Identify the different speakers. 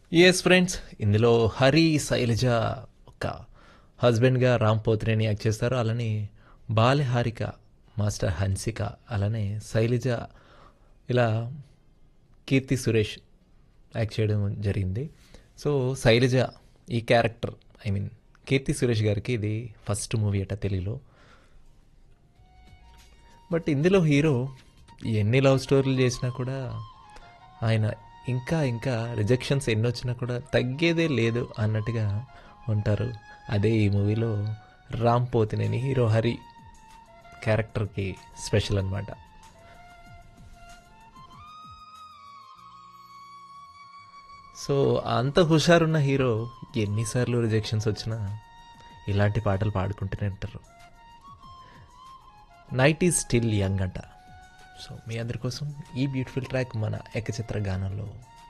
Speaker 1: yes friends ఇందులో హరి శైలజ ఒక హస్బెండ్గా Ram పోత్రేని act చేస్తారు అలానే బాలె హారిక మాస్టర్ హన్సిక అలానే శైలజ ఇలా కీర్తి సురేష్ యాక్ట్ చేయడం జరిగింది సో శైలజ ఈ character I mean Keerthy Suresh గారికి ఇది ఫస్ట్ మూవీ అట తెలుగులో బట్ ఇందులో హీరో ఎన్ని లవ్ స్టోరీలు చేసినా కూడా ఆయన ఇంకా ఇంకా రిజెక్షన్స్ ఎన్ని వచ్చినా కూడా తగ్గేదే లేదు అన్నట్టుగా ఉంటారు అదే ఈ మూవీలో రామ్ పోతినేని హీరో హరి క్యారెక్టర్కి స్పెషల్ అనమాట సో అంత హుషారున్న హీరో ఎన్నిసార్లు రిజెక్షన్స్ వచ్చినా ఇలాంటి పాటలు పాడుకుంటూనే ఉంటారు నైట్ ఈజ్ స్టిల్ యంగ్ అంట సో మీ అందరి కోసం ఈ బ్యూటిఫుల్ ట్రాక్ మన ఏకచిత్ర గానంలో